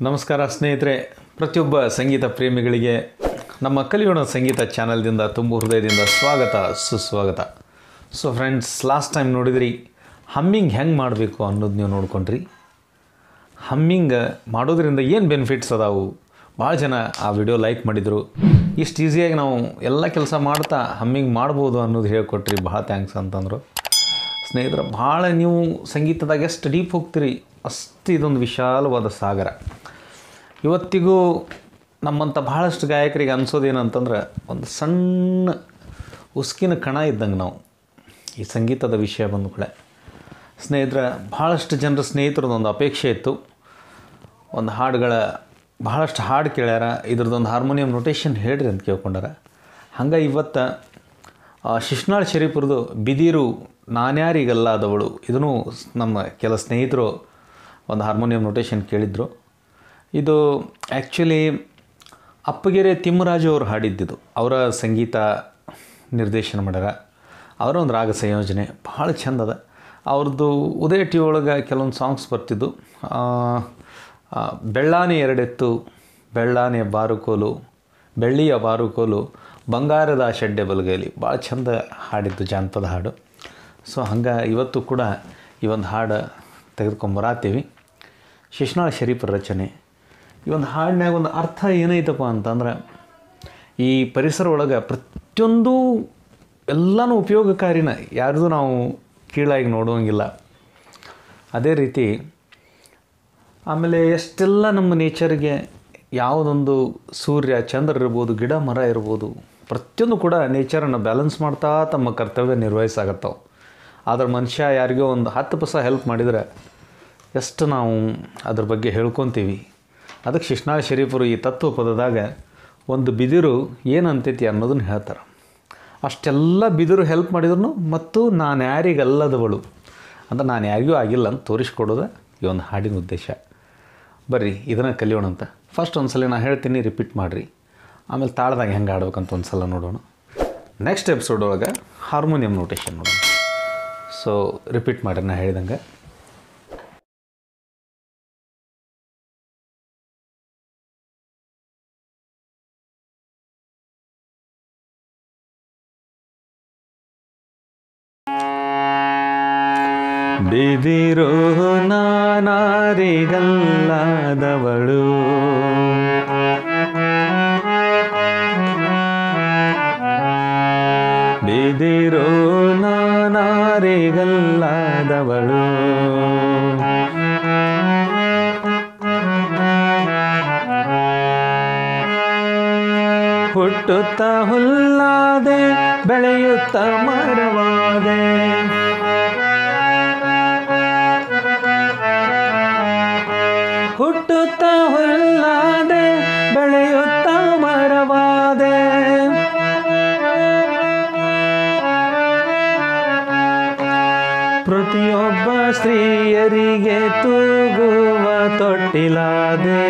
ನಮಸ್ಕಾರ ಸ್ನೇಹಿತರೆ ಪ್ರತಿಯೊಬ್ಬ ಸಂಗೀತ ಪ್ರೇಮಿಗಳಿಗೆ ನಮ್ಮ ಕಲಿಯೋಣ ಸಂಗೀತ ಚಾನಲ್ದಿಂದ ತುಂಬ ಹೃದಯದಿಂದ ಸ್ವಾಗತ ಸುಸ್ವಾಗತ ಸೊ ಫ್ರೆಂಡ್ಸ್ ಲಾಸ್ಟ್ ಟೈಮ್ ನೋಡಿದ್ರಿ ಹಮ್ಮಿಂಗ್ ಹೆಂಗೆ ಮಾಡಬೇಕು ಅನ್ನೋದು ನೀವು ನೋಡ್ಕೊಂಡ್ರಿ ಹಮ್ಮಿಂಗ್ ಮಾಡೋದ್ರಿಂದ ಏನು ಬೆನಿಫಿಟ್ಸ್ ಅದಾವು ಭಾಳ ಜನ ಆ ವಿಡಿಯೋ ಲೈಕ್ ಮಾಡಿದರು ಇಷ್ಟು ಈಸಿಯಾಗಿ ನಾವು ಎಲ್ಲ ಕೆಲಸ ಮಾಡ್ತಾ ಹಮ್ಮಿಂಗ್ ಮಾಡ್ಬೋದು ಅನ್ನೋದು ಹೇಳ್ಕೊಟ್ರಿ ಭಾಳ ಥ್ಯಾಂಕ್ಸ್ ಅಂತಂದರು ಸ್ನೇಹಿತರೆ ಭಾಳ ನೀವು ಸಂಗೀತದಾಗ ಎಷ್ಟು ಡೀಪ್ ಹೋಗ್ತೀರಿ ಅಷ್ಟು ಇದೊಂದು ವಿಶಾಲವಾದ ಸಾಗರ ಇವತ್ತಿಗೂ ನಮ್ಮಂಥ ಭಾಳಷ್ಟು ಗಾಯಕರಿಗೆ ಅನ್ಸೋದೇನಂತಂದ್ರೆ ಒಂದು ಸಣ್ಣ ಉಸ್ಕಿನ ಕಣ ಇದ್ದಂಗೆ ನಾವು ಈ ಸಂಗೀತದ ವಿಷಯ ಬಂದ ಕೂಡ ಸ್ನೇಹಿತರ ಭಾಳಷ್ಟು ಜನರ ಸ್ನೇಹಿತರದೊಂದು ಅಪೇಕ್ಷೆ ಇತ್ತು ಒಂದು ಹಾಡುಗಳ ಭಾಳಷ್ಟು ಹಾಡು ಕೇಳ್ಯಾರ ಇದ್ರದ್ದೊಂದು ಹಾರ್ಮೋನಿಯಂ ನೊಟೇಷನ್ ಹೇಳ್ರಿ ಅಂತ ಕೇಳ್ಕೊಂಡಾರ ಹಂಗೆ ಇವತ್ತು ಆ, ಶಿಶ್ನಾಳ್ ಶರೀಫ್ರದ್ದು ಬಿದಿರು ನಾನ್ಯಾರಿಗಲ್ಲಾದವಳು ಇದನ್ನು ನಮ್ಮ ಕೆಲ ಸ್ನೇಹಿತರು ಒಂದು ಹಾರ್ಮೋನಿಯಂ ನೊಟೇಷನ್ ಕೇಳಿದ್ರು ಇದು ಆ್ಯಕ್ಚುಲಿ ಅಪ್ಪಗೆರೆ ತಿಮ್ಮರಾಜು ಅವರು ಹಾಡಿದ್ದಿದ್ದು ಅವರ ಸಂಗೀತ ನಿರ್ದೇಶನ ಮಾಡ್ಯಾರ ಅವರ ಒಂದು ರಾಗ ಸಂಯೋಜನೆ ಭಾಳ ಚಂದ ಅದ ಅವ್ರದ್ದು ಉದಯ ಟಿ ಒಳಗೆ ಕೆಲವೊಂದು ಸಾಂಗ್ಸ್ ಬರ್ತಿದ್ದು ಆ, ಆ, ಬೆಳ್ಳಾನೆ ಎರಡೆತ್ತು ಬೆಳ್ಳಾನೆ ಬಾರುಕೋಲು ಬೆಳ್ಳಿಯ ಬಾರುಕೋಲು ಬಂಗಾರದ ಶೆಡ್ಡೆ ಬಲಗೈಲಿ ಭಾಳ ಚಂದ ಹಾಡಿದ್ದು ಜಾನಪದ ಹಾಡು ಸೊ ಹಂಗೆ ಇವತ್ತು ಕೂಡ ಈ ಒಂದು ಹಾಡು ತೆಗೆದುಕೊಂಬರಾತೀವಿ ಶಿಶ್ನಾಳ ಶರೀಫರ ರಚನೆ ಈ ಒಂದು ಹಾಡಿನಾಗ ಒಂದು ಅರ್ಥ ಏನೈತಪ್ಪ ಅಂತಂದ್ರೆ ಈ ಪರಿಸರ ಒಳಗೆ ಪ್ರತಿಯೊಂದು ಎಲ್ಲನೂ ಉಪಯೋಗಕಾರಿನ ಯಾರ್ದು ನಾವು ಕೀಳಾಗಿ ನೋಡುವಂಗಿಲ್ಲ ಅದೇ ರೀತಿ ಆಮೇಲೆ ಎಷ್ಟೆಲ್ಲ ನಮ್ಮ ನೇಚರ್ಗೆ ಯಾವುದೊಂದು ಸೂರ್ಯ ಚಂದ್ರ ಇರ್ಬೋದು ಗಿಡ ಮರ ಇರ್ಬೋದು ಪ್ರತಿಯೊಂದು ಕೂಡ ನೇಚರನ್ನು ಬ್ಯಾಲೆನ್ಸ್ ಮಾಡ್ತಾ ತಮ್ಮ ಕರ್ತವ್ಯ ನಿರ್ವಹಿಸಾಗತ್ತವೆ ಆದ್ರೆ ಮನುಷ್ಯ ಯಾರಿಗೋ ಒಂದು ಹತ್ತು ಪೈಸ ಹೆಲ್ಪ್ ಮಾಡಿದರೆ ಎಷ್ಟು ನಾವು ಅದ್ರ ಬಗ್ಗೆ ಹೇಳ್ಕೊತೀವಿ ಅದಕ್ಕೆ ಶಿಶ್ನಾಳ ಶರೀಫರು ಈ ತತ್ವ ಪದದಾಗ ಒಂದು ಬಿದಿರು ಏನಂತೈತಿ ಅನ್ನೋದನ್ನು ಹೇಳ್ತಾರೆ ಅಷ್ಟೆಲ್ಲ ಬಿದಿರು ಹೆಲ್ಪ್ ಮಾಡಿದ್ರು ಮತ್ತು ನಾನು ಯಾರಿಗಲ್ಲದವಳು ಅಂತ ನಾನು ಯಾರಿಗೂ ಆಗಿಲ್ಲ ಅಂತ ತೋರಿಸ್ಕೊಡೋದು ಈ ಒಂದು ಹಾಡಿನ ಉದ್ದೇಶ ಬರ್ರಿ ಇದನ್ನು ಕಲಿಯೋಣ ಅಂತ ಫಸ್ಟ್ ಒಂದು ಸಲ ನಾನು ಹೇಳ್ತೀನಿ ರಿಪೀಟ್ ಮಾಡಿರಿ ಆಮೇಲೆ ತಾಳದಾಗ ಹೆಂಗೆ ಆಡ್ಬೇಕಂತ ಒಂದು ಸಲ ನೋಡೋಣ ನೆಕ್ಸ್ಟ್ ಎಪಿಸೋಡ್ ಒಳಗೆ ಹಾರ್ಮೋನಿಯಂ ನೋಟೇಷನ್ ನೋಡೋಣ ಸೊ ರಿಪೀಟ್ ಮಾಡಿರಿ ನಾ ಹೇಳಿದಂಗೆ ಬಿದಿರೋ ನಾನಾರಿಗಲ್ಲಾದವಳು ಬಿದಿರೋ ನಾನಾರಿಗಲ್ಲಾದವಳು ಹುಟ್ಟುತ್ತ ಹುಲ್ಲಾದೆ ಬೆಳೆಯುತ್ತ ಮರವಾದೆ ಹುಟ್ಟುತ್ತ ಹುಲ್ಲಾದೆ ಬೆಳೆಯುತ್ತ ಮರವಾದೆ ಪ್ರತಿಯೊಬ್ಬ ಸ್ತ್ರೀಯರಿಗೆ ತೂಗುವ ತೊಟ್ಟಿಲಾದೆ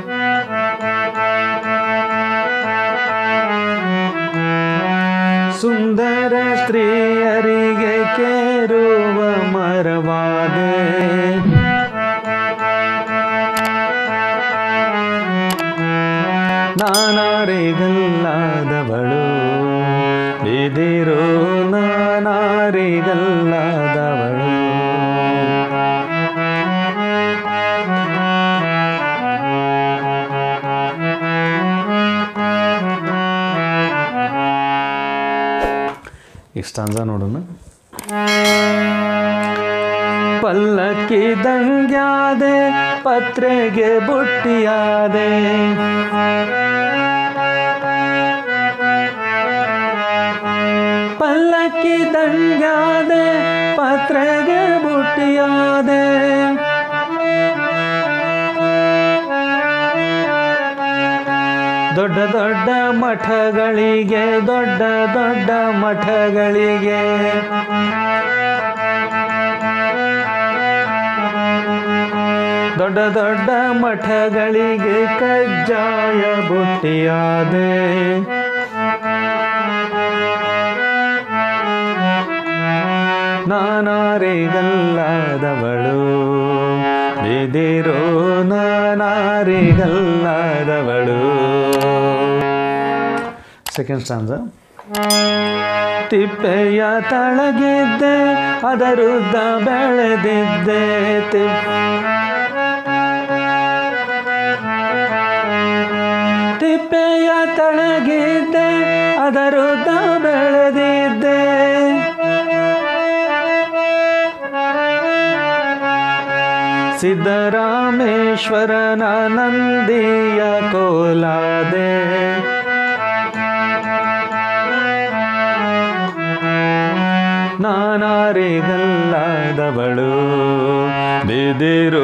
ಸುಂದರ ಸ್ತ್ರೀಯರಿಗೆ ಕೇರುವ ಮರವಾದೆ ನಾನಾರಿಗಲ್ಲಾದವಳು ಬಿದಿರು ನಾನಾರಿಗಲ್ಲಾದವಳು ಇಷ್ಟಾಂಜ ನೋಡೋಣ ಪಲ್ಲಕ್ಕಿ ದಂಗ್ಯಾದೆ ಪತ್ರೆಗೆ ಬುಟ್ಟಿಯಾದೆ ಪಲ್ಲಕ್ಕಿ ದಂಗ್ಯಾದೆ ಪತ್ರೆಗೆ ಬುಟ್ಟಿಯಾದೆ ದೊಡ್ಡ ದೊಡ್ಡ ಮಠಗಳಿಗೆ ದೊಡ್ಡ ದೊಡ್ಡ ಮಠಗಳಿಗೆ ದೊಡ್ಡ ದೊಡ್ಡ ಮಠಗಳಿಗೆ ಕಜ್ಜಾಯ ಬುಟ್ಟಿಯಾದೆ ನಾನಾರಿಗಲ್ಲಾದವಳು ಬಿದಿರೋ ನಾನಾರಿಗಲ್ಲಾದವಳು ಸೆಕೆಂಡ್ ಸ್ಟ್ಯಾನ್ಸ ತಿಪ್ಪೆಯ ತಳಗಿದ್ದೆ ಅದರುದ್ದ ಬೆಳೆದಿದ್ದೆ ತಿಪ್ ತಿಪ್ಪೆಯ ತಳಗಿದ್ದೆ ಅದರುದ್ದ ಬೆಳೆದಿದ್ದೆ ಸಿದ್ದರಾಮೇಶ್ವರನ ನಂದಿಯ ಕೋಲಾದೆ ನಾನಾರಿಗಲ್ಲಾದವಳು ಬಿದಿರು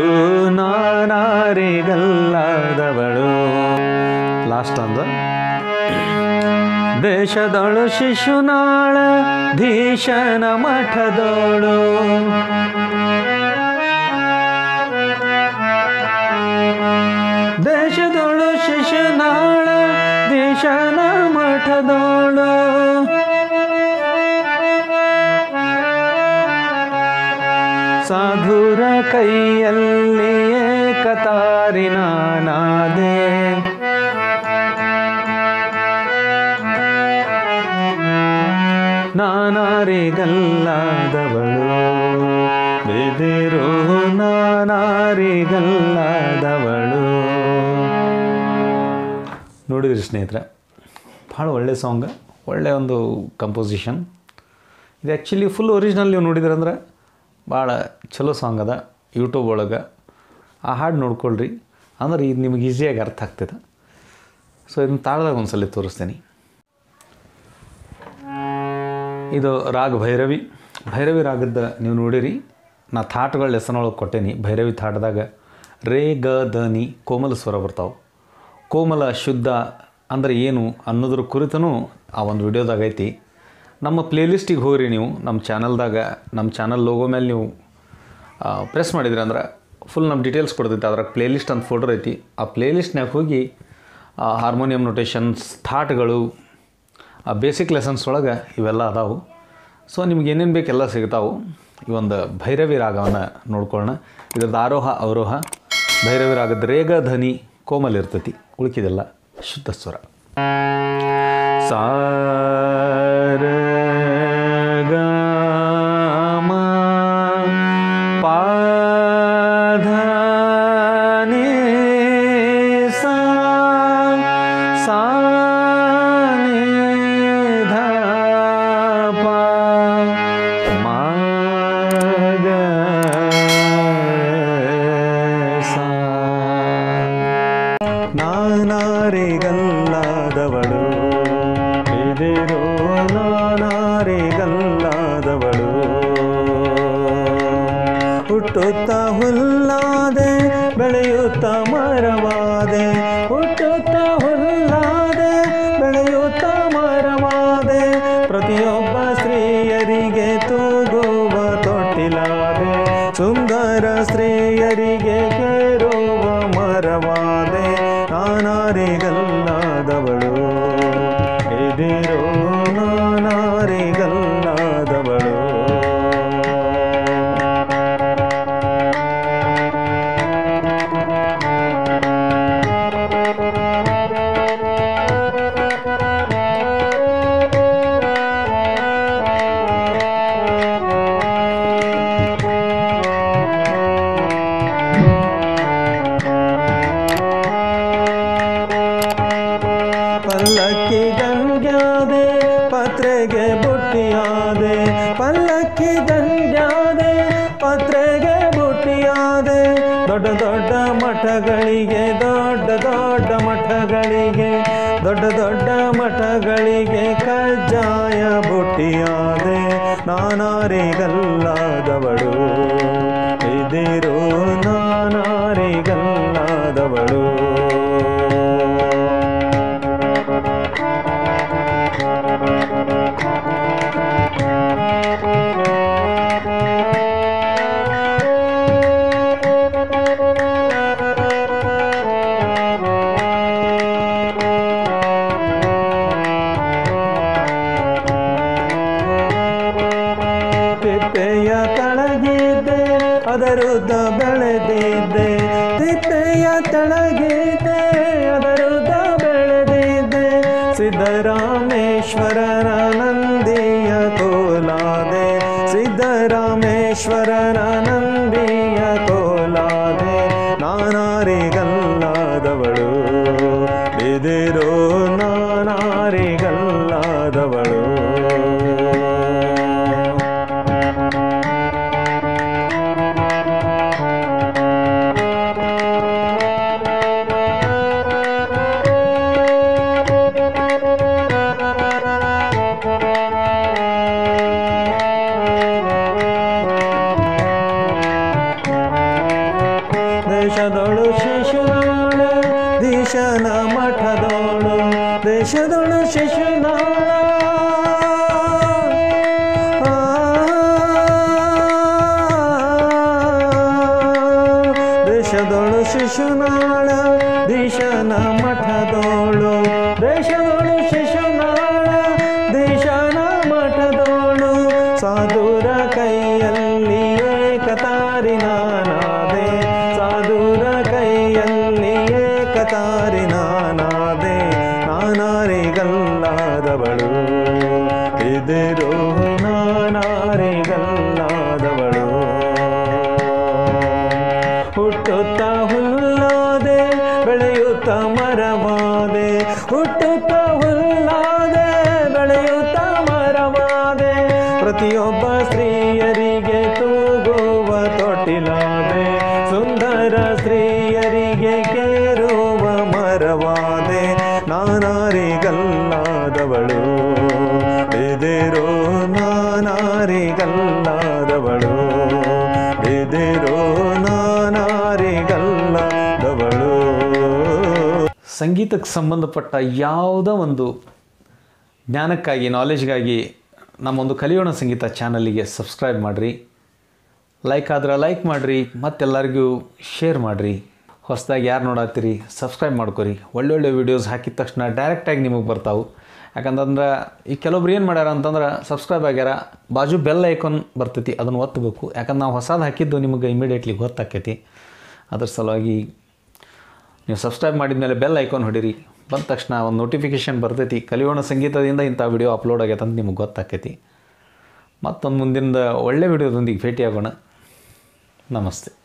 ನಾನಾರಿಗಲ್ಲಾದವಳು ಲಾಸ್ಟ್ ಅಂದ ದೇಶದಳು ಶಿಶುನಾಳ ಧೀಶನ ಮಠದೋಳು ದೇಶದೊಳು ಶಿಶುನಾಳ ದೇಶನ ಮಠದೋಳು ಸಾಧುರ ಕೈಯಲ್ಲಿ ಕತಾರಿನ ನಾದೆ ನಾನಾರಿಗಲ್ಲಾದವಳು ಬೆದಿರು ನಾನಾರಿಗಲ್ಲಾದವಳು ನೋಡಿದ್ರಿ ಸ್ನೇಹಿತರೆ ಭಾಳ ಒಳ್ಳೆ ಸಾಂಗ್ ಒಳ್ಳೆ ಒಂದು ಕಂಪೋಸಿಷನ್ ಇದು ಆ್ಯಕ್ಚುಲಿ ಫುಲ್ ಒರಿಜಿನಲ್ ನೀವು ನೋಡಿದ್ರಂದ್ರೆ ಭಾಳ ಚಲೋ ಸಾಂಗ್ ಅದ ಯೂಟ್ಯೂಬ್ ಒಳಗೆ ಆ ಹಾಡು ನೋಡ್ಕೊಳ್ರಿ ಅಂದ್ರೆ ಇದು ನಿಮಗೆ ಈಸಿಯಾಗಿ ಅರ್ಥ ಆಗ್ತದೆ ಸೊ ಇದನ್ನ ತಾಳ್ದಾಗ ಒಂದ್ಸಲ ತೋರಿಸ್ತೀನಿ ಇದು ರಾಗ ಭೈರವಿ ಭೈರವಿ ರಾಗದ ನೀವು ನೋಡಿರಿ ನಾ ಥಾಟ್ಗಳ ಲೆಸನೊಳಗೆ ಕೊಟ್ಟೇನಿ ಭೈರವಿ ಥಾಟ್ದಾಗ ರೇ ಗ ದ ನಿ ಕೋಮಲ ಸ್ವರ ಬರ್ತಾವೆ ಕೋಮಲ ಶುದ್ಧ ಅಂದರೆ ಏನು ಅನ್ನೋದ್ರ ಕುರಿತೂ ಆ ಒಂದು ವಿಡಿಯೋದಾಗ ಐತಿ ನಮ್ಮ ಪ್ಲೇಲಿಸ್ಟಿಗೆ ಹೋಗ್ರಿ ನೀವು ನಮ್ಮ ಚಾನಲ್ದಾಗ ನಮ್ಮ ಚಾನಲ್ ಲೋಗೋ ಮೇಲೆ ನೀವು ಪ್ರೆಸ್ ಮಾಡಿದ್ರಿ ಅಂದ್ರೆ ಫುಲ್ ನಮ್ಮ ಡೀಟೇಲ್ಸ್ ಕೊಡ್ತೈತೆ ಅದ್ರಾಗ ಪ್ಲೇಲಿಸ್ಟ್ ಅಂತ ಫೋಟೋ ಐತಿ ಆ ಪ್ಲೇಲಿಸ್ಟ್ನಾಗ ಹೋಗಿ ಹಾರ್ಮೋನಿಯಂ ನೊಟೇಷನ್ಸ್ ಥಾಟ್ಗಳು ಆ ಬೇಸಿಕ್ ಲೆಸನ್ಸ್ ಒಳಗೆ ಇವೆಲ್ಲ ಅದಾವು ಸೊ ನಿಮ್ಗೆ ಏನೇನು ಬೇಕೆಲ್ಲ ಸಿಗ್ತಾವು ಈ ಒಂದು ಭೈರವಿ ರಾಗವನ್ನು ನೋಡ್ಕೊಳ್ಳೋಣ ಇದ್ರದ್ದು ಆರೋಹ ಅವರೋಹ ಭೈರವಿ ರಾಗದ ರೇಗ ಧ್ವನಿ ಕೋಮಲ್ ಇರ್ತೈತಿ ಉಳ್ಕಿದೆಲ್ಲ ಶುದ್ಧ ಸ್ವರ ಸಾರ ಗ ಮ ಪಾಧ ನಿ ಸಾ ಸಾ ನಿ ಧ ಪ ಮ ಗ ಸಾ ನಾನಾರಿಗಲ್ಲಾದವಳು ಇದಿರೋ ನಾನಾರಿಗಲ್ಲಾದವಳು ಹುಟ್ಟುತ್ತ ಹುಲ್ಲಾದೆ ಬೆಳೆಯುತ್ತ ಮರವಾದೆ ಹುಟ್ಟುತ್ತ ಹುಲ್ಲಾದೆ ಬೆಳೆಯುತ್ತ ಮರವಾದೆ ಪ್ರತಿಯೊಬ್ಬ ಸ್ತ್ರೀಯರಿಗೆ ತೂಗುವ ತೊಟ್ಟಿಲಾದೆ ಸುಂದರ ಸ್ತ್ರೀಯರಿಗೆ ಕೇರುವ ಮರವಾದೆ ನಾನಾರಿಗಲ್ಲಾದವಳು ಎದಿರೋ ನಾನಾರಿಗಲ್ಲಾದವಳು ಪಲ್ಲಕ್ಕಿ ಗಂಗ್ಯಾದೆ ಪತ್ರೆಗೆ ಬುಟ್ಟಿಯಾದೆ ಪಲ್ಲಕ್ಕಿ ಗಂಗ್ಯಾದೆ ಪತ್ರೆಗೆ ಬುಟ್ಟಿಯಾದೆ ದೊಡ್ಡ ದೊಡ್ಡ ಮಠಗಳಿಗೆ ದೊಡ್ಡ ದೊಡ್ಡ ಮಠಗಳಿಗೆ ದೊಡ್ಡ ದೊಡ್ಡ ಮಠಗಳಿಗೆ ಕಜ್ಜಾಯ ಬುಟ್ಟಿಯಾದೆ ನಾನಾರಿಗಲ್ಲಾದವಳು ಇದಿರೋ ನಾನಾರಿಗಲ್ಲಾದವಳು ತಿಪ್ಪೆಯ ತಳಗಿದ್ದೆ ಅದರುದ್ದ ಬೆಳೆದಿದ್ದೆ ತಿಪ್ಪೆಯ ತಳಗಿದ್ದೆ ಅದರುದ್ದ ಬೆಳೆದಿದ್ದೆ ಸಿದ್ದರಾಮೇಶ್ವರನ ಸಿದ್ದರಾಮೇಶ್ವರನ ನಂದಿಯ ಕೋಲಾದೆ ಸಿದ್ದರಾಮೇಶ್ವರನ ನಂದಿಯ ಕೋಲಾದೆ ನಾನಾರಿಗಲ್ಲಾದವಳು ಬಿದಿರೋ ನಾನಾರಿಗಲ್ಲಾದವಳು ದೇಶದೊಳು ಶಿಶುನಾಳ ದೀಶನ ಮಠದೋಳು ದೇಶದೊಳು ಶಿಶುನಾಳ ಆ, ದೇಶದೊಳು ಶಿಶುನಾಳ ದೀಶನ ಮಠದೋಳು ದೇಶದೊಳು ಶಿಶುನಾಳ ದೀಶನ ಮಠದೋಳು ಸಾಧುರ ಕೈಯಲ್ಲಿ ಏಕತಾರಿ ನಾನಾದೆ ಸಾಧುರ ಕೈಯಲ್ಲಿ ಏಕತಾರಿ ನಾನಾದೆ ನಾನಾರಿಗಲ್ಲಾದವಳು ಇದಿರೋ ನಾನಾರಿಗಲ್ಲಾದವಳು ಹುಟ್ಟುತ್ತ ಹುಲ್ಲಾದೆ ಬೆಳೆಯುತ್ತ ಮರವಾದೆ ಹುಟ್ಟುತ್ತ ಹುಲ್ಲಾದೆ ಬೆಳೆಯುತ್ತ ಮರವಾದೆ ಪ್ರತಿಯೊಬ್ಬ ಸ್ತ್ರೀಯರಿಗೆ ತೂಗುವ ತೊಟ್ಟಿಲಾದೆ ಸುಂದರ ಸ್ತ್ರೀಯರಿಗೆ ಕೇರುವ ಮರವಾದೆ ನಾನಾರಿಗಲ್ಲಾದವಳು ಎದಿರೋ ನಾನಾರಿಗಲ್ಲಾದವಳು ಎದಿರೋ ನಾನಾರಿಗಲ್ಲಾದವಳು ಸಂಗೀತಕ್ಕೆ ಸಂಬಂಧಪಟ್ಟ ಯಾವುದೋ ಒಂದು ಜ್ಞಾನಕ್ಕಾಗಿ ನಾಲೆಜ್ಗಾಗಿ ನಮ್ಮೊಂದು ಕಲಿಯೋಣ ಸಂಗೀತ ಚಾನಲ್ಲಿಗೆ ಸಬ್ಸ್ಕ್ರೈಬ್ ಮಾಡಿರಿ ಲೈಕ್ ಆದ್ರೆ ಲೈಕ್ ಮಾಡಿರಿ ಮತ್ತೆಲ್ಲರಿಗೂ ಶೇರ್ ಮಾಡಿರಿ ಹೊಸದಾಗಿ ಯಾರು ನೋಡತ್ತೀರಿ ಸಬ್ಸ್ಕ್ರೈಬ್ ಮಾಡ್ಕೊರಿ ಒಳ್ಳೊಳ್ಳೆ ವೀಡಿಯೋಸ್ ಹಾಕಿದ ತಕ್ಷಣ ಡೈರೆಕ್ಟಾಗಿ ನಿಮಗೆ ಬರ್ತಾವೆ ಯಾಕಂತಂದ್ರೆ ಈ ಕೆಲವೊಬ್ರು ಏನು ಮಾಡ್ಯಾರ ಅಂತಂದ್ರೆ ಸಬ್ಸ್ಕ್ರೈಬ್ ಆಗ್ಯಾರ ಬಾಜು ಬೆಲ್ ಐಕಾನ್ ಬರ್ತೈತಿ ಅದನ್ನು ಒತ್ತಬೇಕು ಯಾಕಂದ್ರೆ ನಾವು ಹೊಸದು ಹಾಕಿದ್ದು ನಿಮಗೆ ಇಮಿಡಿಯೇಟ್ಲಿ ಗೊತ್ತಾಕೈತಿ ಅದ್ರ ಸಲುವಾಗಿ ನೀವು ಸಬ್ಸ್ಕ್ರೈಬ್ ಮಾಡಿದ ಮೇಲೆ ಬೆಲ್ ಐಕಾನ್ ಹೊಡೀರಿ ಬಂದ ತಕ್ಷಣ ಒಂದು ನೋಟಿಫಿಕೇಷನ್ ಬರ್ತೈತಿ ಕಲಿಯೋಣ ಸಂಗೀತದಿಂದ ಇಂಥ ವಿಡಿಯೋ ಅಪ್ಲೋಡ್ ಆಗೈತೆ ಅಂತ ನಿಮಗೆ ಗೊತ್ತಾಕೈತಿ ಮತ್ತೊಂದು ಮುಂದಿನ ಒಳ್ಳೆ ವಿಡಿಯೋದೊಂದಿಗೆ ಭೇಟಿಯಾಗೋಣ ನಮಸ್ತೆ